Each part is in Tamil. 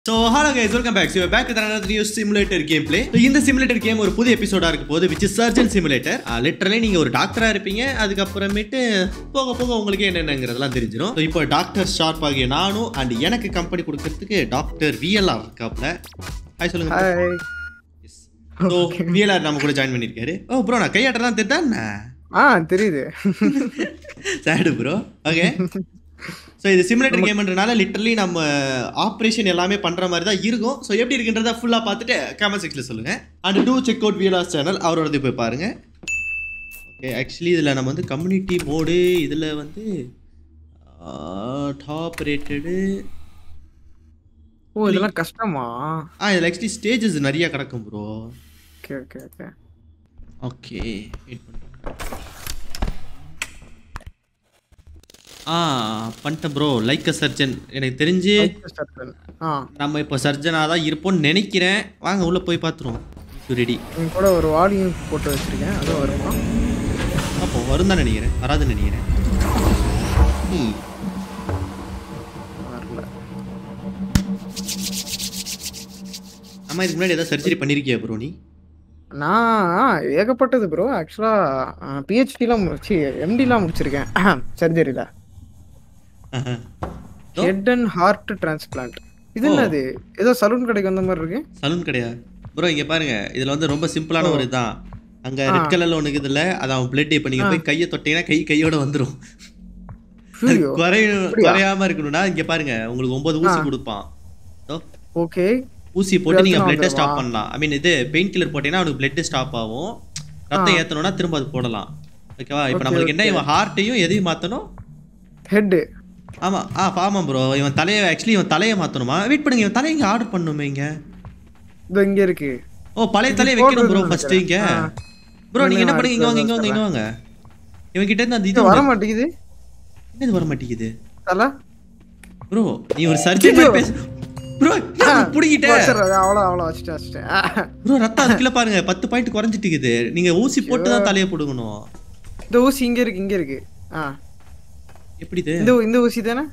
So hello guys welcome back so back with another new simulator game play இந்த சிமுலேட்டர் கேம் ஒரு புது எபிசோடா இருக்க போது விச் சர்ஜன் சிமுலேட்டர் லிட்டரலி நீங்க ஒரு டாக்டரா இருப்பீங்க அதுக்கப்புறமேட்டு போக போக உங்களுக்கு என்னென்னங்கிறதெல்லாம் தெரிஞ்சிடும் ஸோ இப்போ டாக்டர் ஷார்ப் ஆகிய நானும் அண்ட் எனக்கு கம்பெனி கொடுக்கறதுக்கு டாக்டர் விஎல்ஆர் இருக்காப்ல ஹாய் சொல்லுங்க ஹாய் ஸோ விஎல்ஆர் நம்ம கூட ஜாயின் பண்ணியிருக்காரு ஓ ப்ரோ நான் கையாட்டலாம் தெரியுதா ஆ தெரியுது சேடு ப்ரோ ஓகே ஸோ இது சிமுலேட்டர் கேம்ன்றனால லிட்டரலி நம்ம ஆப்ரேஷன் எல்லாமே பண்ணுற மாதிரி தான் இருக்கும் ஸோ எப்படி இருக்குன்றத ஃபுல்லாக பார்த்துட்டு கமெண்ட் செக்ஷனில் சொல்லுங்கள் அண்ட் டூ செக் அவுட் வியலாஸ் சேனல் அவரோடது போய் பாருங்கள் ஓகே ஆக்சுவலி இதில் நம்ம வந்து கம்யூனிட்டி மோடு இதில் வந்து டாப் ரேட்டடு ஓ இதெல்லாம் கஷ்டமா ஆ இதில் ஆக்சுவலி ஸ்டேஜஸ் நிறையா கிடக்கும் bro okay okay okay okay wait பண்ணுறேன் ஆ பண்ணிட்டேன் ப்ரோ லைக் அ சர்ஜன் எனக்கு தெரிஞ்சு ஆ நம்ம இப்போ சர்ஜனாக தான் இருப்போம்னு நினைக்கிறேன் வாங்க உள்ளே போய் பார்த்துருவோம் ரெடி என் கூட ஒரு வால்யூம் போட்டு வச்சிருக்கேன் அதுவும் வருமா அப்போ வரும் தான் நினைக்கிறேன் வராதுன்னு நினைக்கிறேன் ம். வரல அம்மா இதுக்கு முன்னாடி ஏதாவது சர்ஜரி பண்ணியிருக்கியா ப்ரோ நீ நான் ஏகப்பட்டது ப்ரோ ஆக்சுவலாக பிஹெச்டிலாம் முடிச்சு எம்டிலாம் முடிச்சிருக்கேன் சர்ஜரியில் ஆஹா. ஓ. ஹெட் அண்ட் ஹார்ட் டிரான்ஸ்பிளான்ட் இது என்னது ஏதோ சலூன் கடைக்கு வந்த மாதிரி இருக்கு சலூன் கிடையாது ப்ரோ இங்கே பாருங்க இதில் வந்து ரொம்ப சிம்பிளான ஒரு இதுதான் அங்கே ரெட் கலரில் ஒன்று இருக்குதுல்ல அது அவன் பிளட் இப்போ நீங்கள் போய் கையை தொட்டீங்கன்னா கை கையோட வந்துடும் ஐயோ குறையும் குறையாம இருக்கணும்னா இங்க பாருங்க உங்களுக்கு ஒன்பது ஊசி கொடுப்பான் So, ஓகே ஊசி போட்டு நீங்க எத்தனை பிளட்டை வந்துருமா? ஸ்டாப் பண்ணலாம் ஐ மீன் இது பெயின் கில்லர் போட்டீங்கன்னா அவனுக்கு பிளட் ஸ்டாப் ஆகும் ரத்தம் ஏத்தணும்னா திரும்ப அது போடலாம் ஓகேவா இப்போ நம்மளுக்கு என்ன இவன் ஹார்ட்டையும் எதையும் மாத்தணும் ஹெட்டு ஆமா ஆ ஆமாம் ப்ரோ இவன் தலையை ஆக்சுவலி இவன் தலையை மாத்தணுமா வெயிட் பண்ணுங்க இவன் தலையை இங்க ஆர்டர் பண்ணுமே இங்க இது இங்கே இருக்கு ஓ பழைய தலையை இது வைக்கணும் ப்ரோ போடுறதுன்னு ஃபர்ஸ்ட் இங்க நினைக்கிறேன். ப்ரோ நீங்க என்ன நான் பண்ணுங்க இங்க வாங்க இங்க வாங்க அடுத்து இங்க வாங்க இவன் கிட்ட இருந்து அந்த இது இது வர மாட்டேங்குது என்னது வர மாட்டேங்குது தலை ப்ரோ நீ ஒரு சர்ஜன் மாதிரி பேசு ப்ரோ புடிங்கிட்டே வச்சிடுறது அவ்வளோ அவ்வளோ வச்சுட்டேன் வச்சுட்டேன் ஆ. ப்ரோ ரத்தம் அதுக்குள்ள பாருங்க பத்து பாயிண்ட் குறைஞ்சிட்டு இருக்குது நீங்க ஊசி போட்டு தான் தலையை போடுக்கணும் இந்த ஊசி இங்க இருக்கு இங்க இருக்கு ஆ எப்படி இது இந்த ஊ- இந்த ஊசி தானே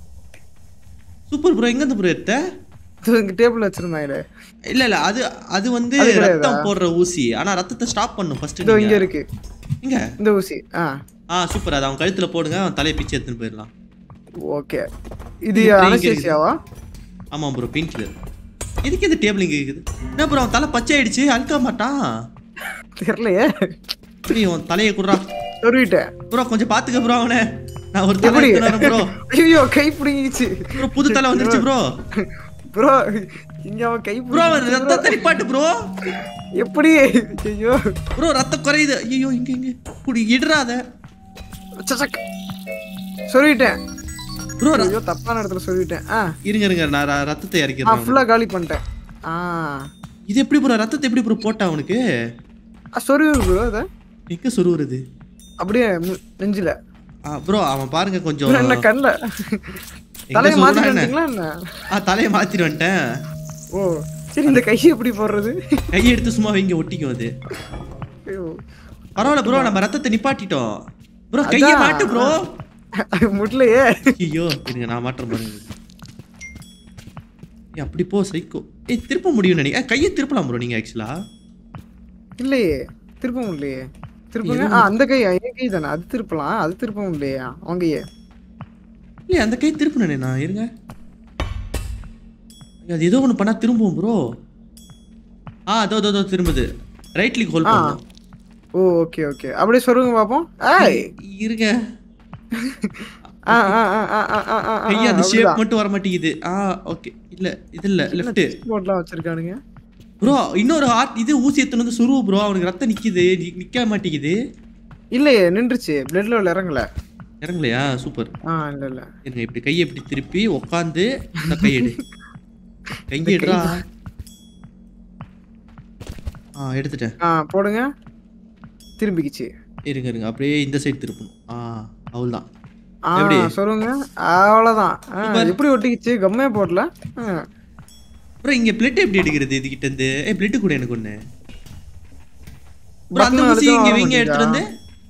சூப்பர் ப்ரோ எங்க இருந்து ப்ரோ எடுத்த இது இங்க டேபிள் வச்சிருந்தாங்களே இல்ல இல்ல அது அது வந்து அது கிடையாதா? ரத்தம் போடுற ஊசி ஆனா ரத்தத்தை ஸ்டாப் பண்ணும் ஃபர்ஸ்ட் இதோ இங்க இருக்கு இங்க இந்த ஊசி ஆ ஆ சூப்பர் அது அவன் கழுத்துல போடுங்க அவன் தலையை பிச்சு எடுத்துன்னு போயிடலாம் ஓகே இது இது இங்க அனஸ்தேசியாவா ஆமா ப்ரோ பெயின் கில்லர் எதுக்கு இந்த டேபிள் இங்க இருக்குது என்ன ப்ரோ அவன் தலை பச்சை ஆயிடுச்சு அழுக்க மாட்டான் தெரியலையே சரி அவன் தலையை குடுறா சொல்லிட்டேன் ப்ரோ கொஞ்சம் பாத்துக்க ப்ரோ அவனை நான் ஒரு தலை எப்படி எடுத்துன்னு வரேன் ப்ரோ ஐயோ கை பிடிங்கிச்சு ப்ரோ புது தலை வந்துருச்சு ப்ரோ ப்ரோ இங்க அவன் கை ப்ரோ அவன் பிடிங்கிச்சு bro. ரத்தத்தை நிப்பாட்டு ப்ரோ எப்படி ஐயோ ப்ரோ ரத்தம் குறையுது ஐயோ இங்க இங்க குடி இடுறாத சசக். சொல்லிட்டேன் ப்ரோ ஐயோ தப்பான இடத்துல சொல்லிட்டேன் ஆ இருங்க இருங்க நான் ர- ரத்தத்தை ஆ இறக்கிறேன் ஃபுல்லா காலி பண்ணிட்டேன் ஆ இது எப்படி ப்ரோ ரத்தத்தை எப்படி ப்ரோ போட்டா அவனுக்கு சொருவு ப்ரோ அதை எங்க சொருவுறது அப்படியே மு- நெஞ்சில ப்ரோ அவன் பாருங்க கொஞ்சம் என்ன கண்ணுல எங்க தலையை சொல்றான் மாத்திட்டு என்ன? வந்துட்டீங்களா என்ன ஆ தலையை மாத்திட்டு வந்துட்டேன் ஓ சரி இந்த கையை எப்படி போடுறது கையை எடுத்து சும்மா வைங்க ஒட்டிக்கும் அது ஐயோ. பரவாயில்ல ப்ரோ நம்ம ரத்தத்தை நிப்பாட்டிட்டோம் ப்ரோ கையை அதான். மாட்டு ப்ரோ முட்லையே ஐயோ இருங்க நான் மாட்டுறேன் பாருங்க ஏய், அப்படி போ சைக்கோ ஏய் திருப்ப முடியும் நினைக்க கையை திருப்பலாம் ப்ரோ நீங்க ஆக்சுவலா இல்லையே திருப்ப முடியலையே திருப்புங்க ஆ அந்த கை என் கை தானே அது திருப்பலாம் அது திருப்ப முடியலையா அவங்க கையே இல்லையே அந்த கை திருப்பினே நான் இருங்க ஐயோ, அது ஏதோ ஒன்று பண்ணா திரும்பும் ப்ரோ ஆ அதோ அதோ அதோ திரும்புது ரைட் கிளிக் ஹோல்ட் ஆ. பண்ணும் ஓ ஓகே ஓகே அப்படியே சொல்லுங்க பாப்போம் ஏய் இருங்க ஆ ஆ ஆ ஆ ஆ ஆ ஆ கையை அந்த ஷேப் மட்டும் வர மாட்டேங்குது ஆ ஓகே இல்ல இது இல்ல லெஃப்ட் போட்லாம் வச்சிருக்கானுங்க ப்ரோ இன்னொரு ஆர்ட் இது ஊசி எத்தனை வந்து சுருவு ப்ரோ அவனுக்கு ரத்தம் நிக்குது நி- நிக்க மாட்டேங்குது இல்லையே நின்றுச்சு பிளட் லெவல் இறங்கல இறங்கலையா சூப்பர் ஆ இல்ல இல்ல இருங்க இப்படி கையை இப்படி திருப்பி உட்காந்து இந்த கையெடு கையெடுறா ஆ எடுத்துட்டேன் ஆ போடுங்க திரும்பிக்கிச்சு இருங்க இருங்க அப்படியே இந்த சைடு திருப்பணும் ஆ அவ்வளோதான் ஆ எப்படி? சொல்லுங்க அவ்வளவுதான் ஆ, சூப்பர். எப்படி ஒட்டிக்கிச்சு கம்மே போடல ஆ. ப்ரோ இங்க பிளட் எப்படி எடுக்கிறது இதுகிட்ட இருந்து ஏ பிளட் கூட எனக்கு ஒண்ணு ப்ரோ அந்த பட்டன் ஊசி அழுத்தம் இங்க வர வைங்க எடுத்துட்டு வந்து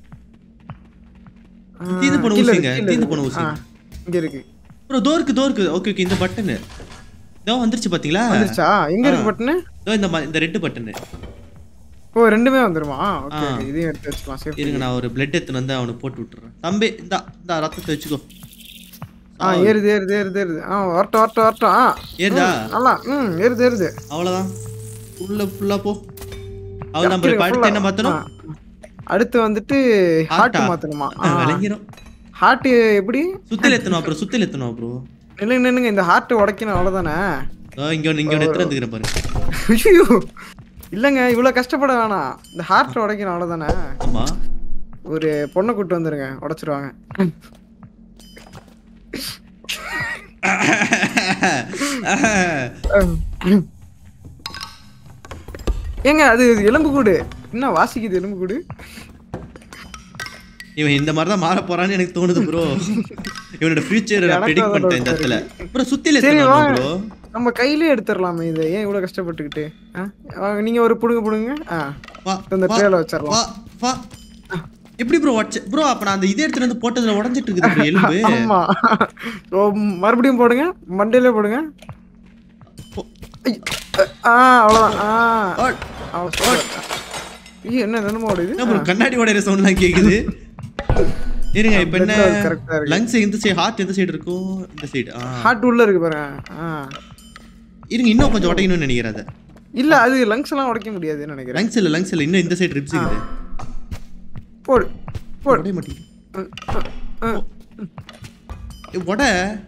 ஆ, தீந்து போன கீழ ஊசிங்க, இருக்கு, கீழ தீந்து இருக்கு. போன ஊசி. ஆ, இங்க இருக்கு ப்ரோ தோருக்கு தோருக்கு ஓகே ஓகே இந்த பட்டனு இதோ வந்துருச்சு பாத்தீங்களா வந்துருச்சா எங்க இருக்கு பட்டனு இதோ இந்த ம- இந்த ரெட்டு பட்டனு ஓ ரெண்டுமே வந்துருமா ஓகே ஆ. இதையும் எடுத்து வச்சுக்கலாம் சேஃப்டி இருங்க நான் ஒரு பிளட் எடுத்துன்னு வந்து அவனுக்கு போட்டு விட்டுறேன் தம்பி இந்த இந்த ரத்தத்தை வச்சுக்கோ ஆ ஏறுது ஏறுது ஏறுது ஏறுது ஆ வரட்டும் வரட்டும் வரட்டும் ஆ ஏறுதா ம், நல்லா ம் ஏறுது ஏறுது அவ்வளவுதான் உள்ள ஃபுல்லா போ அவன் நம்ம இருங்க, அடுத்து full-ஆ. என்ன மாத்தணும் ஆ. அடுத்து வந்துட்டு ஹார்ட் Heart-ஆ? மாத்தணுமா விளங்கிரும் ஹார்ட் எப்படி சுத்தில எத்தணும் அப்புறம் சுத்தில எத்தணும் அப்புறம் நில்லுங்க நில்லுங்க இந்த ஹார்ட் உடைக்கணும் அவ்வளவுதானே இங்க ஒண்ணு இங்க ஒண்ணு எடுத்து வந்துக்கிறேன் பாரு ஐயோ இல்லைங்க இவ்வளவு கஷ்டப்பட வேணாம் இந்த ஹார்ட் உடைக்கணும் அவ்வளவுதானே ஆமா ஒரு பொண்ணை கூட்டு வந்துருங்க உடைச்சிருவாங்க ஏங்க அது எலும்பு கூடு என்ன வாசிக்குது எலும்பு கூடு இவன் இந்த மாதிரி தான் மாற போறான்னு எனக்கு தோணுது ப்ரோ இவனோட ஃபியூச்சர் நான் எனக்கு ப்ரெடிக்ட் அதான் பண்ணிட்டேன் இந்த இடத்துல ப்ரோ சுத்தில சரி, எத்தணும் வாங்க. ப்ரோ நம்ம கையிலே எடுத்துடலாமே இதை ஏன் இவ்வளவு கஷ்டப்பட்டுக்கிட்டு ஆ? வாங்க, நீங்க ஒரு புடுங்க புடுங்க ஆ வா இந்த வா, ட்ரேல வச்சிடலாம் வா வா எப்படி ப்ரோ உடச்ச ப்ரோ அப்ப நான் அந்த இதே எடுத்துட்டு வந்து போட்டதுல உடஞ்சிட்டு இருக்குது ப்ரோ எலும்பு ஆமா ஓ, மறுபடியும் போடுங்க மண்டையில போடுங்க போ- ஐ, ஆ அவ்வளவுதான் ஆ ஓ- அவ்வளவு சூப்பர். ஐயோ, என்ன என்னமோ ஓடுது என்ன ப்ரோ கண்ணாடி உடையிற சவுண்ட்லாம் கேக்குது இருங்க இப்ப என்ன கரெக்டா இருக்கு லங்ஸ் எந்த சைடு ஹார்ட் எந்த சைடு இருக்கும் இந்த சைடு ஆ ஹார்ட் உள்ள இருக்கு பாருங்க ஆ இருங்க இன்னும் கொஞ்சம் உடைக்கணும்னு நினைக்கிறேன் அதை இல்ல அது லங்ஸ் எல்லாம் உடைக்க முடியாதுன்னு நினைக்கிறேன் லங்ஸ் இல்ல லங்ஸ் இல்ல இன்னும் இந்த சைடு ரிப்ஸ் இருக்குது போடு போடு உடைய மாட்டேங்குது அ, அ, அ. ஏய், உட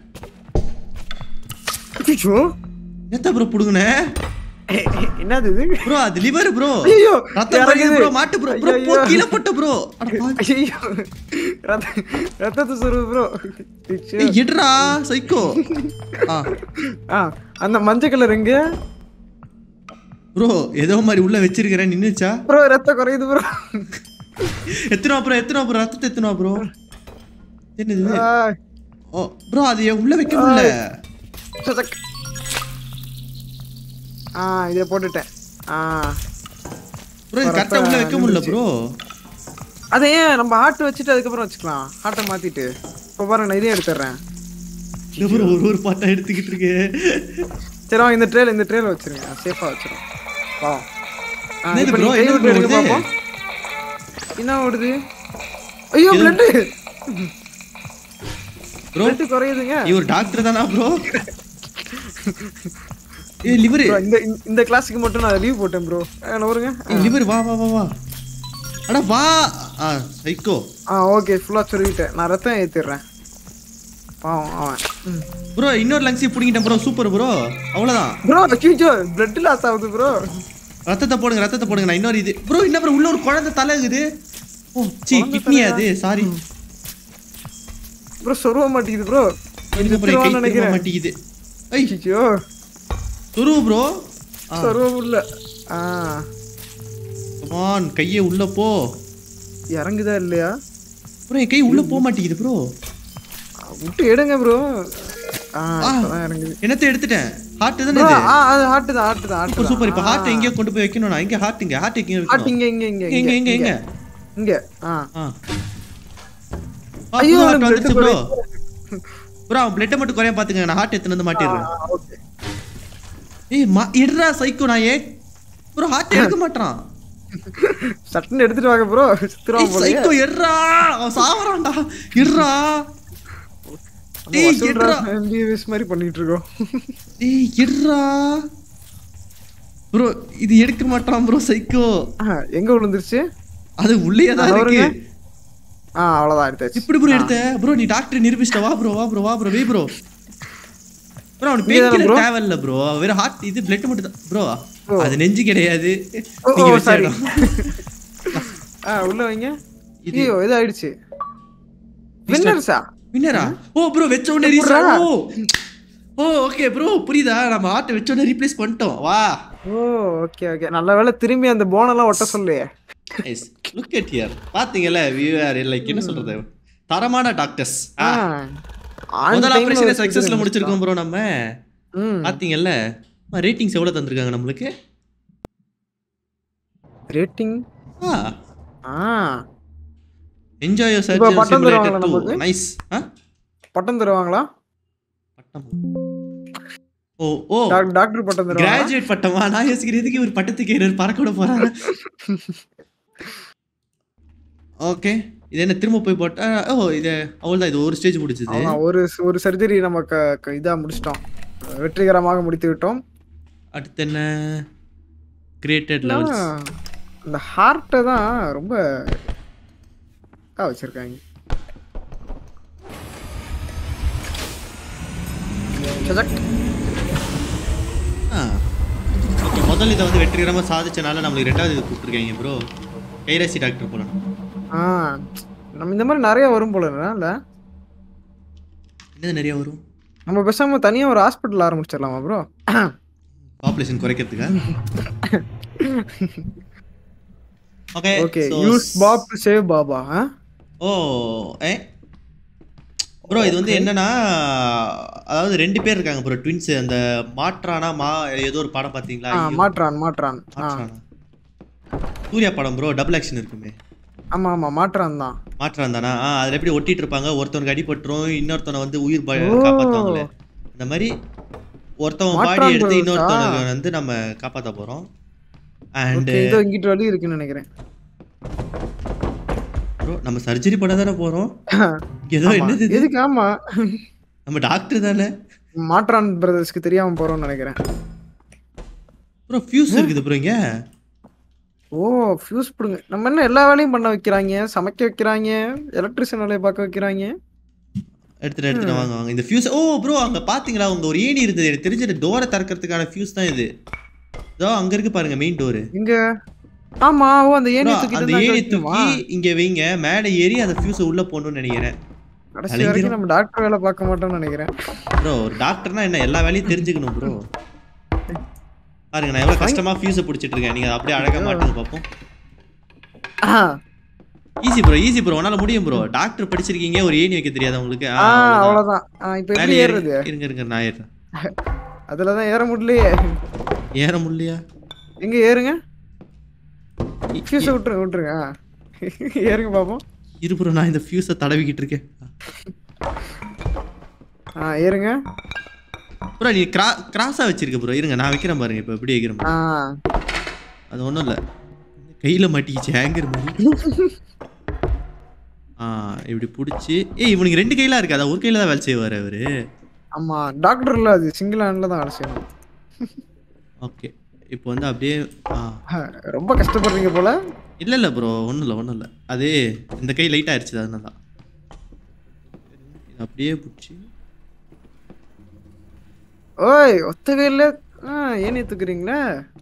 ஐயோ. எத்த ப்ரோ புடுங்கனே ஏ, ஏ, என்னது இது ப்ரோ அது லிவர் ப்ரோ ஐயோ ரத்தம் இறங்குது. படுகுது ப்ரோ மாட்டு ப்ரோ ப்ரோ போ ஐயோ. கீழ போட்ட ப்ரோ ஐயோ ரத்த- ரத்தத்தை சொருவு ப்ரோ ஏய் எடுடா சைக்கோ ஆ ஆ அந்த மஞ்சள் கலர் எங்க ப்ரோ ஏதோ மாதிரி உள்ள வச்சிருக்கிறேன் நின்னுச்சா ப்ரோ ரத்தம் குறையுது ப்ரோ எத்தனை ப்ரோ எத்தனை ப்ரோ ரத்தத்தை எத்தனை ப்ரோ என்னது ஓ ப்ரோ அது ஏன் உள்ள வைக்க முடியல ஆ இதை போட்டுட்டேன் ஆ ப்ரோ இது கரெக்டா உள்ள வைக்க முடியல ப்ரோ அதை ஏன் நம்ம ஹார்ட் வச்சுட்டு அதுக்கப்புறம் வச்சுக்கலாம் ஹார்ட்டை மாத்திட்டு இப்போ பாருங்க நான் இதையும் எடுத்துடுறேன் ப்ரோ ஒரு ஒரு பாட்டா எடுத்துக்கிட்டு இருக்கு சரி வாங்க இந்த ட்ரேல இந்த ட்ரேல வச்சிருங்க சேஃபா வச்சிரும் வா ஆ, என்னது இப்போ bro? நீங்க கை என்னது விட்டு bro எடுங்க இது? பாப்போம் என்ன ஓடுது ஐயோ பிளட் ப்ரோ பிளட் குறையுதுங்க இவர் டாக்டர் தானா ப்ரோ ஏய் லிவர் Bro, இந்த இந்த- இந்த கிளாஸுக்கு மட்டும் நான் லீவ் போட்டேன் ப்ரோ வருங்க ஏய் லிவர் வா வா வா வா அட வா ஆ சைக்கோ ஆ ஓகே ஃபுல்லா சொல்லிட்டேன் நான் ரத்தம் ஏத்திடுறேன் பாவம் அவன் ப்ரோ இன்னொரு லங்ஸி பிடிங்கிட்டேன் ப்ரோ சூப்பர் ப்ரோ அவ்வளவுதான் ப்ரோ அச்சோ பிளட் லாஸ் ஆகுது ப்ரோ ரத்தத்தை போடுங்க ரத்தத்தை போடுங்க நான் இன்னொரு இது ப்ரோ என்ன ப்ரோ உள்ள ஒரு குழந்தை தலை இருக்குது ஓ சி கிட்னி அது சாரி ப்ரோ சொருவ மாட்டேங்குது ப்ரோ இருங்க ப்ரோ கை திரும்ப நினைக்கிறேன் மாட்டேங்குது ஐய் ஐயோ துருவு ப்ரோ சொருவ முடியல ஆ கமான் கையே உள்ள போ இறங்குதா இல்லையா ப்ரோ என் கை உள்ள போக மாட்டேங்குது ப்ரோ ஆ, விட்டு எடுங்க ப்ரோ ஆ இப்பதான் இறங்குது என்னத்தை எடுத்துட்டேன் ஹார்ட் தானே ப்ரோ இது ஆ அது ஹார்ட் தான் ஹார்ட் தான் ஹார்ட் சூப்பர் சூப்பர் இப்போ ஹார்ட் எங்கேயோ கொண்டு போய் வைக்கணும் நான் எங்க ஹார்ட் இங்க ஹார்ட் எங்க ஹார்ட் வைக்கணும் இங்க இங்க இங்க எங்க எங்க எங்க இங்க ஆ ஆ ஐயோ, ஐயோ ஹார்ட் எனக்கு வந்துச்சு blood ப்ரோ ப்ரோ அவன் பிளட்டை மட்டும் குறைய பாத்துங்க நான் ஹார்ட் எடுத்துன்னு வந்து மாட்டிடுறேன் ஓகே ஏய் மா இடுறா சைக்கோ நான் ஏ ப்ரோ ஹார்ட் எடுக்க மாட்டான் சட்டுன்னு எடுத்துட்டு வாங்க ப்ரோ சித்திரம் போல சைக்கோ எடுறா அவன் சாவறான்டா இடுறா ஏய் எடுறா எம்பிபிஎஸ் மாதிரி பண்ணிட்டு இருக்கோம் ஏய் எடுறா ப்ரோ இது எடுக்க மாட்டான் ப்ரோ சைக்கோ ஆ, எங்க விழுந்துருச்சு அது உள்ளே தான் இருக்கு அவருங்க? ஆ அவ்வளவுதான் எடுத்தாச்சு இப்படி ப்ரோ எடுத்த ப்ரோ நீ டாக்டர் நிரூபிச்சிட்ட வா ப்ரோ வா ப்ரோ வா ப்ரோ வே ப்ரோ ப்ரோ அவனுக்கு நீங்க பெயின் தானே bro? தேவையில்ல ப்ரோ வெறும் ஹார்ட் இது பிளட் மட்டும் தான் ப்ரோ ஓ. அது நெஞ்சு கிடையாது ஓ, நீங்க ஓ, வச்ச sorry. இடம். ஆ உள்ள வைங்க இது- ஐயோ இது ஆயிடுச்சு வின்னர்ஸா வின்னரா ஓ ப்ரோ வெச்ச உடனே எப்படிடா? ரீசா ஓ ஓ ஓகே ப்ரோ புரியுதா நம்ம ஹார்ட் வெச்ச உடனே ரீப்ளேஸ் பண்ணிட்டோம் வா ஓ ஓகே ஓகே நல்ல வேளை திரும்பி அந்த போனெல்லாம் ஒட்ட சொல்லையே நைஸ் லுக் அட் ஹியர் பாத்தீங்கல வியூஆர் லைக் என்ன சொல்றது தரமான டாக்டர்ஸ் ஆ. ஆன் முதல் time ல ஆபரேஷனை வச்சு சக்சஸ்ல முடிச்சிருக்கோம் ப்ரோ நம்ம ம் பாத்தீங்கல்ல ரேட்டிங்ஸ் எவ்வளவு தந்திருக்காங்க நம்மளுக்கு ரேட்டிங் ஆ ஆ என்ஜாய் யுவர் இப்போ சர்ஜரி பட்டம் தருவாங்களா சிமுலேட்டர் 2 நமக்கு? நைஸ் ஆ பட்டம் தருவாங்களா பட்டம் ஓ ஓ ஓ டாக்- டாக்டர் பட்டம் தருவாங்க கிராஜுவேட் பட்டமா நான் யோசிக்கிறதுக்கு ஒரு பட்டத்துக்கு ஏறு பறக்க விட போறாங்க ஓகே இது என்ன திரும்ப போய் போட்டா ஓ இது அவ்வளவுதான் இது ஒரு ஸ்டேஜ் முடிச்சது அவ்வளவுதான். ஒரு ஒரு சர்ஜரி நம்ம க- க- இதா முடிச்சிட்டோம் வெற்றிகரமாக முடித்து விட்டோம் அடுத்து என்ன கிரியேட்டட் லெவல்ஸ் இந்த ஹார்ட்டை தான் ரொம்ப இதா வச்சிருக்காங்க சஜக். ஓகே முதல்ல இதை வந்து வெற்றிகரமா சாதிச்சனால நம்மளுக்கு ரெண்டாவது இது கூப்பிட்டுருக்காங்க ப்ரோ கைராசி டாக்டர் போலாம் ஆ நம்ம இந்த மாதிரி நிறைய வரும் போல இல்ல என்னது நிறைய வரும் நம்ம பேசாம தனியா ஒரு ஹாஸ்பிட்டல் ஆரம்பிச்சிடலாமா ப்ரோ பாப்புலேஷன் குறைக்கிறதுக்கா okay okay use pop to save பாபா ஆ? ஓ ஏ ப்ரோ இது வந்து என்னன்னா அதாவது ரெண்டு பேர் இருக்காங்க ப்ரோ ட்வின்ஸ் அந்த மாற்றானா மா ஏதோ ஒரு படம் பாத்தீங்களா ஆ ஐயோ, மாற்றான் மாற்றான் ஆ மாற்றானா சூர்யா படம் ப்ரோ டபுள் ஆக்ஷன் இருக்குமே ஆமா ஆமா மாற்றான் தான் மாற்றான் தானா ஆ அதுல எப்படி ஒட்டிட்டு இருப்பாங்க ஒருத்தவனுக்கு அடிபட்டுரும் இன்னொருத்தவனை வந்து உயிர் ப- ஓ. காப்பாத்துவாங்களே இந்த மாதிரி ஒருத்தவன் பாடி மாற்றான் எடுத்து bros-ஆ? இன்னொருத்தவனுக்கு வந்து நம்ம காப்பாத்த போறோம் அண்ட் ஓகே இதோ இங்கிட்டு வழி இருக்குன்னு நினைக்கிறேன் ப்ரோ நம்ம சர்ஜரி பண்ண தானே போறோம் ஏதோ ஆமா. என்னது இது? எதுக்கு ஆமா நம்ம டாக்டர் தானே மாற்றான் பிரதர்ஸ்க்கு தெரியாம போறோம்னு நினைக்கிறேன் ப்ரோ ஃபியூஸ் இருக்குது ப்ரோ இங்க ஓ ஃபியூஸ் பிடுங்க நம்ம என்ன எல்லா வேலையும் பண்ண வைக்கிறாங்க சமைக்க வைக்கிறாங்க எலக்ட்ரிஷியன் வேலையை பார்க்க வைக்கிறாங்க எடுத்துட்டு எடுத்துட்டு வாங்க வாங்க இந்த ஃபியூஸ் ஓ ப்ரோ அங்க பாத்தீங்களா உங்க ஒரு ஏணி இருந்தது எனக்கு தெரிஞ்ச டோரை திறக்கிறதுக்கான ஃபியூஸ் தான் இது இதோ அங்க இருக்கு பாருங்க மெயின் டோர் இங்க ஆமா ஓ அந்த ஏணி அந்த தூக்கிட்டு ஏணி தான் தூக்கி இங்க வைங்க மேலே ஏறி அந்த ஃபியூஸை உள்ள போடணும்னு நினைக்கிறேன் கடைசி வரைக்கும் நம்ம டாக்டர் வேலை பார்க்க மாட்டோம்னு நினைக்கிறேன் ப்ரோ ஒரு டாக்டர்னா என்ன எல்லா வேலையும் தெரிஞ்சுக்கணும் ப்ரோ பாருங்க நான் எவ்வளவு கஷ்டமா ஃபியூஸை பிடிச்சிட்டு இருக்கேன் நீங்க அப்படியே அழகா மாட்டுங்க பார்ப்போம் ஆ, ஈஸி ப்ரோ ஈஸி ப்ரோ உன்னால முடியும் ப்ரோ டாக்டர் படிச்சிருக்கீங்க ஒரு ஏணி வைக்க தெரியாதா உங்களுக்கு ஆ, ஆ அவ்வளவுதான். அவ்வளவுதான் ஆ, இப்ப மேலே எப்படி ஏறு. ஏறுறது இருங்க இருங்க நான் ஏறுறேன் அதுலதான் ஏற முடியலையே ஏற முடியலையா எங்க ஏறுங்க இ- ஃபியூஸை விட்டுருங்க விட்டுருங்க ஆ. ஏறுங்க பாப்போம் இரு ப்ரோ நான் இந்த ஃபியூஸை தடவிக்கிட்டு இருக்கேன் ஆ ஏறுங்க ப்ரோ நீ கிரா கிராஸாக வச்சிருக்க ப்ரோ இருங்க நான் வைக்கிறேன் பாருங்க இப்போ எப்படி வைக்கிறேன் பாருங்க. ஆ அது ஒன்றும் இல்லை கையில் மாட்டிக்கிச்சு ஹேங்கர் மாதிரி ஆ இப்படி பிடிச்சி ஏய் இவனுக்கு ரெண்டு கையிலாம் இருக்காதா ஒரு கையில் தான் வேலை செய்வார் அவர் ஆமா டாக்டர்ல அது சிங்கிள் ஹேண்ட்ல தான் வேலை செய்யணும் ஓகே இப்போ வந்து அப்படியே ஆ ஆ, ரொம்ப கஷ்டப்படுறீங்க போல இல்லை இல்லை ப்ரோ ஒன்றும் இல்லை ஒன்றும் இல்லை அது இந்த கை லைட் ஆயிடுச்சு அதனால தான் இது அப்படியே பிடிச்சி ஓய் ஒத்த கையில ஆ ஏன் தூக்குறீங்களே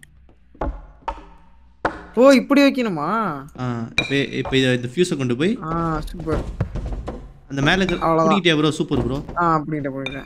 ஓ இப்படி வைக்கணுமா ஆ இப்போ இப்போ இதை இந்த ஃபியூஸை கொண்டு போய் ஆ சூப்பர் அந்த மேலே அவ்வளவுதான். பிடிக்கிட்டியா ப்ரோ சூப்பர் ப்ரோ ஆ அப்படின்ட்டு போயிட்டேன்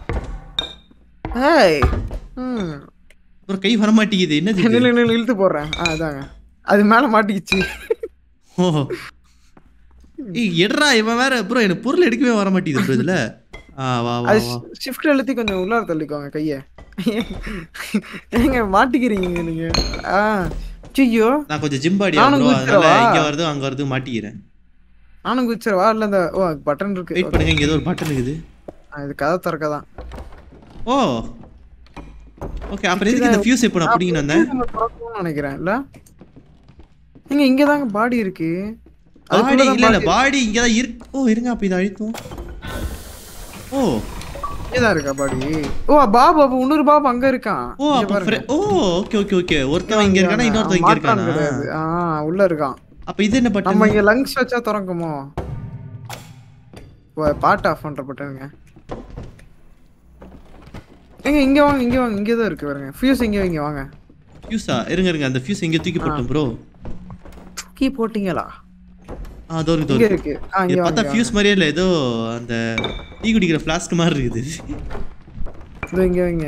ஏய் ம் ப்ரோ கை வர மாட்டேங்குது என்னது இது? நில்லு நில்லு இழுத்து போடுறேன் ஆ அதாங்க அது மேல மாட்டிக்கிச்சு ஓ ஏய் எடுறா இவன் வேற ப்ரோ எனக்கு பொருள் எடுக்கவே வர மாட்டேங்குது ப்ரோ இதுல ஆ வா வா அது வா ஷிஃப்ட் அழுத்தி கொஞ்சம் உள்ளார தள்ளிக்கோங்க கைய ஏங்க மாட்டிக்கிறீங்க நீங்க ஆ ஐயோ நான் கொஞ்சம் ஜிம் பாடியா நானும் ப்ரோ அதனால குதிச்சிடவா? இங்க வருது அங்க வருது மாட்டிக்கிறேன் நானும் குச்சிரவா இல்ல இந்த ஓ பட்டன் இருக்கு வெயிட் பண்ணுங்க இங்க ஏதோ ஒரு பட்டன் இருக்குது ஆ, இது கதை திறக்க தான் ஓ ஓகே அப்புறம் எதுக்கு இந்த ஃபியூஸ் இப்போ நான் பிடிங்கன்னு வந்தேன் நம்ம திறக்கணும்னு நினைக்கிறேன் இல்ல நீங்க இங்க தாங்க பாடி இருக்கு பாடி அதுக்குள்ளதான் இல்ல இல்ல body- பாடி இங்க தான் இருக்கு ஓ இருங்க அப்ப இதை அழிக்கும் ஓ இங்கதான் இருக்கா பாடி ஓ பாபு அப்ப இன்னொரு பாபு அங்க இருக்கான் ஓ இங்க அப்ப பாருங்க. fre- ஓ ஓகே ஓகே ஓகே ஒருத்தவன் இங்க இருக்கானா இன்னொருத்தவன் இங்க மாற்றான் இருக்கானா கிடையாது. ஆ உள்ள இருக்கான் அப்ப இது என்ன நம்ம பட்டன் இங்க லங்ஸ் வச்சா திறக்குமோ ஓ, பாட்டு ஆஃப் பண்ற பட்டனுங்க எங்க இங்க வாங்க இங்க வாங்க இங்க தான் இருக்கு பாருங்க ஃபியூஸ் இங்க வைங்க வாங்க ஃபியூஸா இருங்க இருங்க அந்த ஃபியூஸ் எங்க தூக்கி போட்டோம் ப்ரோ கீ போட்டீங்களா ஆ அதோ இருக்கு, இதோ இங்க இருக்கு இருக்கு ஆ இது இங்க பார்த்தா வாங்க ஃபியூஸ் மாதிரியே இல்லை ஏதோ அந்த டீ குடிக்கிற ஃப்ளாஸ்க் மாதிரி இருக்குது இதோ இங்க வைங்க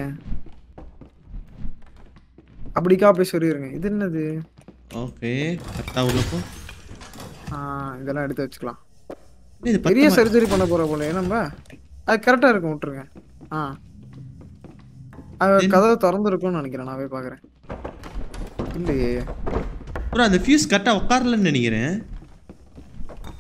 அப்படிக்கா அப்படி சொல்லிருங்க இது என்னது ஓகே கரெக்டாக உள்ளப்போ ஆ இதெல்லாம் எடுத்து வச்சுக்கலாம் இது பெரிய பத்து சர்ஜரி பண்ண போற போல நம்ம அது கரெக்டா இருக்கும் விட்டுருங்க ஆ அது கதவு திறந்து இருக்கும்னு நினைக்கிறேன் நான் போய் பாக்குறேன் இல்லையே ப்ரோ அந்த ஃபியூஸ் கரெக்டாக உட்காரலன்னு நினைக்கிறேன்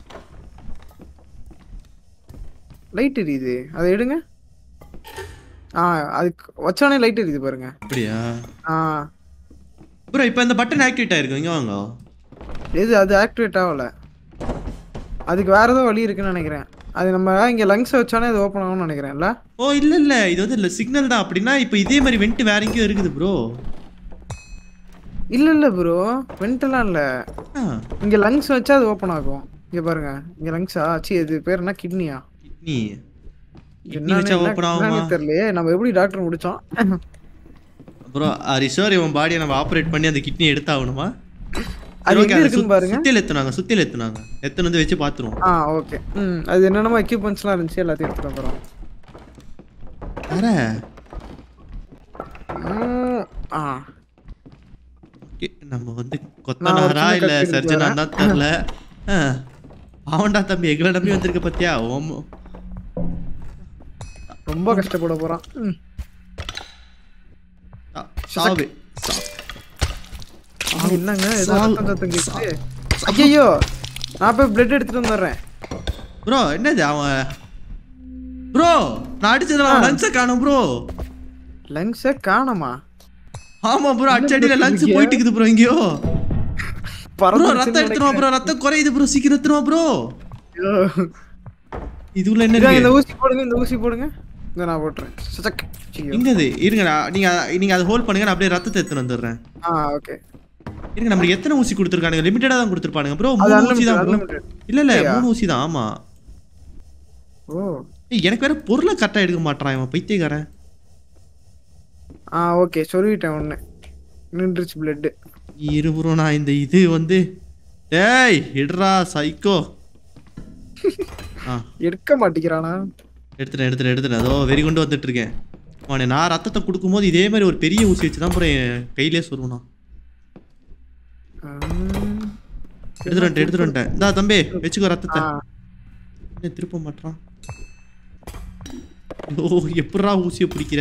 லைட் எரியுது அதை எடுங்க ஆ அதுக்கு வச்சானே லைட் இருக்குது பாருங்க அப்படியா ஆ ப்ரோ இப்போ இந்த பட்டன் ஆக்டிவேட் ஆயிருக்கு இங்க வாங்க எது அது ஆக்டிவேட் ஆகல அதுக்கு வேற ஏதோ வழி இருக்குன்னு நினைக்கிறேன் அது நம்ம இங்க லங்ஸ் வச்சானே அது ஓப்பன் ஆகும்னு நினைக்கிறேன்ல ஓ இல்ல இல்ல இது வந்து இல்ல சிக்னல் தான் அப்படின்னா இப்போ இதே மாதிரி வெண்ட் வேற எங்கேயும் இருக்குது ப்ரோ இல்ல இல்ல ப்ரோ வெண்டெல்லாம் இல்ல ஆ இங்க லங்ஸ் வச்சா அது ஓப்பன் ஆகும் இங்க பாருங்க இங்க லங்ஸா சி இது பேர் என்ன கிட்னியா கிட்னி கிட்னி வச்சா ஓப்பன் ஆகுமா தெரியலையே நம்ம எப்படி டாக்டர் முடிச்சோம் ப்ரோ ரிஷோர் இவன் பாடியை நம்ம ஆப்ரேட் பண்ணி அந்த கிட்னி எடுத்தாகணுமா அது எங்க இருக்குன்னு பாருங்க சுத்தியில் எத்துனாங்க சுத்தியில் எத்துனாங்க எத்தனை வந்து வச்சு பார்த்துருவோம் ஆ ஓகே ம் அது என்னென்னமோ எக்யூப்மெண்ட்ஸ்லாம் இருந்துச்சு எல்லாத்தையும் எடுத்துட்டு வந்துடும் வேற ஆ Okay, நம்ம வந்து கொத்தனாரா சின்ன இல்ல கத்தி சர்ஜனா தான் தெரியல ஆ. அவன்டா தம்பி எங்களை நம்பி வந்திருக்க பத்தியா ஓம் ரொம்ப கஷ்டப்பட போறான் ம். சா- சாவு சா- ஆ, என்னங்க ஏதோ சாவு. ரத்தம் சத்தம் கேக்குது ஐயோ நான் போய் பிளட் எடுத்துட்டு வந்துடுறேன் ப்ரோ என்னது அவன் ப்ரோ நான் அடிச்சதுல அவன் லங்ஸை காணும் ப்ரோ லங்ஸை காணோமா ஆமா ப்ரோ அச்சடியில லங்ஸ் போயிட்டு இருக்குது ப்ரோ எங்கேயோ ப்ரோ பறந்துருச்சுன்னு ரத்தம் எடுத்துருவா ப்ரோ ரத்தம் குறையுது ப்ரோ சீக்கிரம் எடுத்துருவா ப்ரோ ஐயோ. இதுக்குள்ள என்ன இதாங்க, இருக்கு இந்த ஊசி போடுங்க இந்த ஊசி போடுங்க இந்த நான் போட்டுறேன் சச்சக். ஐயோ. எங்க அது இருங்க நான் நீங்க நீங்க அதை ஹோல்ட் பண்ணுங்க நான் அப்படியே ரத்தத்தை எடுத்துட்டு வந்துடுறேன் ஆ ஓகே இருங்க நம்மளுக்கு எத்தனை ஊசி கொடுத்துருக்கானுங்க லிமிட்டடா தான் கொடுத்துருப்பானுங்க ப்ரோ அது மூணு ஊசி unlimited தான் bro. unlimited இல்ல இல்ல மூணு ஊசி தான் ஆமா ஓ ஏய், எனக்கு வேற பொருளை கரெக்டா எடுக்க மாட்டான் இவன் பைத்தியக்காரன் ஆ ஓகே சொல்லிட்டேன் ஒன்று நின்றுச்சு பிளட்டு இரு ப்ரோ நான் இந்த இது வந்து டேய் இடுறா சைக்கோ ஆ எடுக்க மாட்டேங்கிறானா எடுத்துட்டேன் எடுத்துட்டேன் எடுத்துட்டேன் அதோ வெறி கொண்டு வந்துட்டு இருக்கேன் அவனை நான் ரத்தத்தை கொடுக்கும்போது இதே மாதிரி ஒரு பெரிய ஊசி வச்சு தான் அப்புறம் என் கையிலே சொல்லுவான் ஆ. எடுத்துட்டு வந்துட்டேன் எடுத்துட்டு வந்துட்டேன் இந்தா தம்பி வச்சுக்கோ ரத்தத்தை ஆ என்ன திருப்ப மாட்டான் ஓ எப்படா ஊசியை பிடிக்கிற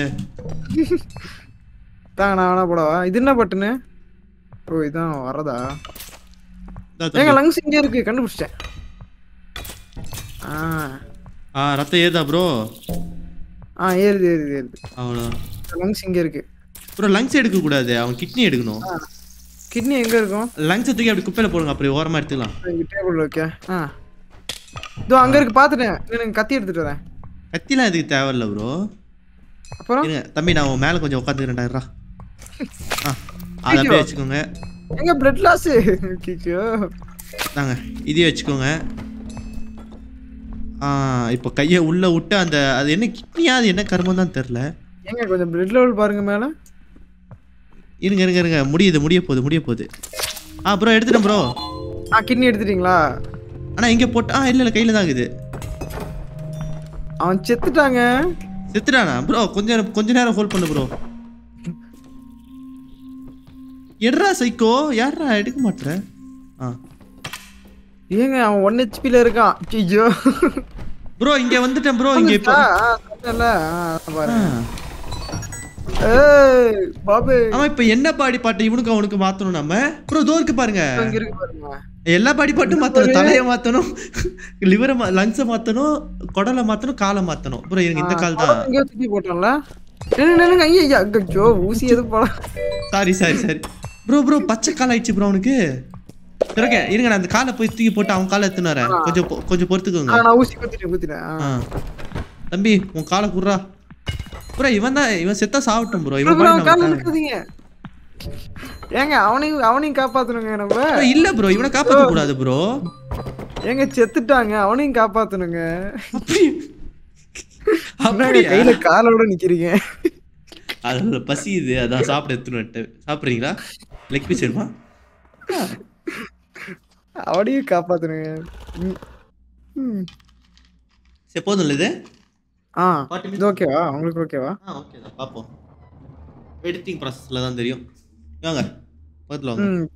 தாங்க நான் வேணா போடவா இது என்ன பட்டுன்னு ஓ இதான் வரதா இந்தா ஏங்க தம்பி. லங்ஸ் இங்கே இருக்கு கண்டுபிடிச்சிட்டேன் ஆ ஆ ரத்தம் ஏதா ப்ரோ ஆ ஏறுது ஏறுது ஏறுது அவ்வளோ லங்ஸ் இங்கே இருக்கு ப்ரோ லங்ஸ் எடுக்க கூடாது அவன் கிட்னி எடுக்கணும் கிட்னி எங்கே இருக்கும் லங்ஸை தூக்கி அப்படி குப்பையில போடுங்க அப்புறம் ஓரமா எடுத்துக்கலாம் இங்கே டேபிள் ஓகே ஆ இதோ அங்கே இருக்கு பார்த்துட்டேன் எனக்கு கத்தி எடுத்துட்டு வரேன் கத்திலாம் இதுக்கு தேவையில்ல ப்ரோ அப்புறம் இருங்க தம்பி நான் உன் மேலே கொஞ்சம் உட்காந்துக்கிறேன்டா ஆ அதை அப்படியே வச்சுக்கோங்க எங்க பிளட் லாஸ் கிச்சோ தாங்க இதையே வச்சுக்கோங்க ஆ இப்போ கையை உள்ள விட்டு அந்த அது என்ன கிட்னியா அது என்ன கர்மம் தான் தெரில ஏங்க கொஞ்சம் பிளட் லெவல் பாருங்க மேல இருங்க இருங்க இருங்க முடியுது முடிய போகுது முடிய போகுது ஆ ப்ரோ எடுத்துட்டேன் ப்ரோ ஆ கிட்னி எடுத்துட்டீங்களா ஆனால் எங்கே போட்டு ஆ இல்லை இல்லை கையில் தான் இருக்குது அவன் செத்துட்டாங்க செத்துட்டானா ப்ரோ கொஞ்ச நேரம் கொஞ்ச நேரம் ஹோல்ட் பண்ணு ப்ரோ எடுறா சைக்கோ யாரா எடுக்க மாட்டேற ஆ ஏங்க அவன் ஒன் ஹெச்பில இருக்கான் ஐயோ ப்ரோ இங்க வந்துட்டேன் ப்ரோ இங்க இப்போ சொன்னல பாரு ஆ. ஏய் பாபு ஆமா இப்போ என்ன பாடி பாட்டு இவனுக்கு அவனுக்கு மாத்தணும் நம்ம ப்ரோ தோருக்கு பாருங்க இங்க இருக்கு பாருங்க எல்லா பாடி பாட்டும் மாத்தணும் தலையை மாத்தணும் லிவரை லங்ஸை மாத்தணும் குடலை மாத்தணும் காலை மாத்தணும் ப்ரோ எனக்கு இந்த கால் தான் இங்க தூக்கி போட்டோம்ல நில்லுங்க, நில்லுங்க ஐயா ஐயோ ஊசி எது போல sorry sorry sorry bro bro பச்சை கால் ஆயிடுச்சு ப்ரோ அவனுக்கு இருங்க இருங்க நான் அந்த காலை போய் தூக்கி போட்டு அவன் காலை எடுத்துன்னு வரேன் கொஞ்சம் பொ- கொஞ்சம் பொறுத்துக்கோங்க ஆ, நான் ஊசி குத்திட்டேன் குத்திட்டேன் ஆ. ஆ. தம்பி உன் காலை குடுறா ப்ரோ இவன் தான் இவன் செத்தா சாவட்டும் ப்ரோ bro, இவன் bro, பாடி அவன் கால்ல நம்ம நிக்காதீங்க ஏங்க அவனையும் அவனையும் காப்பாத்தணுங்க நம்ம Bro, இல்ல ப்ரோ இவனை காப்பாத்த கூடாது ப்ரோ ஏங்க செத்துட்டாங்க அவனையும் காப்பாத்தணுங்க அப்படி என்னங்க அப்படியா கையில காலோட நிக்கிறீங்க அதுல பசியுது அதான் சாப்பிட எடுத்துன்னு வந்துட்டேன். சாப்பிடுறீங்களா லெக் பீஸ் வேணுமா அவனையும் காப்பாத்தணுங்க ம். ம். சரி போதும் இது ஆ Forty இது ஓகேவா உங்களுக்கு ஓகேவா ஆ ஓகே தான் பார்ப்போம் எடிட்டிங் ப்ராசஸில் தான் தெரியும் வாங்க பக்கத்தில் வாங்க ம்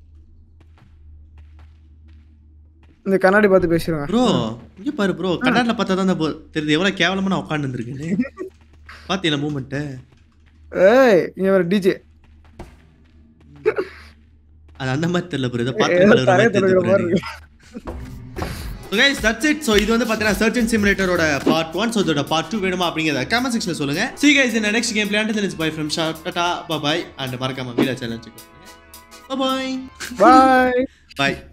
இந்த கண்ணாடி பார்த்து பேசிடுங்க ப்ரோ இங்கே பாரு ப்ரோ கண்ணாடியில் பார்த்தா தான் போ- தெரியுது எவ்வளோ கேவலமாக நான் உட்காந்து இருந்திருக்கேன்னு பார்த்தீங்களா மூமெண்ட்டு ஏய் இங்க ஒரு டிஜே அது அந்த மாதிரி தெரியல ப்ரோ இதை பார்த்து கலர் மாதிரி தரைய தெரியுது தொடுகிற bro மாதிரி எனக்கு. இருக்கு கைஸ் தட்ஸ் இட் ஸோ இது வந்து பார்த்தீங்கன்னா சர்ஜன் சிமுலேட்டரோட பார்ட் ஒன் ஸோ இதோட பார்ட் டூ வேணுமா அப்படிங்கிறத கமெண்ட் செக்ஷனில் சொல்லுங்க சி கைஸ் இந்த நெக்ஸ்ட் கேம் பிளான் தெரிஞ்சு பை ஃப்ரம் ஷார்ட் டாடா பாய் அண்ட் மறக்காம வீடியோ சேனல் செக் பண்ணுங்க பாய் பாய் பாய்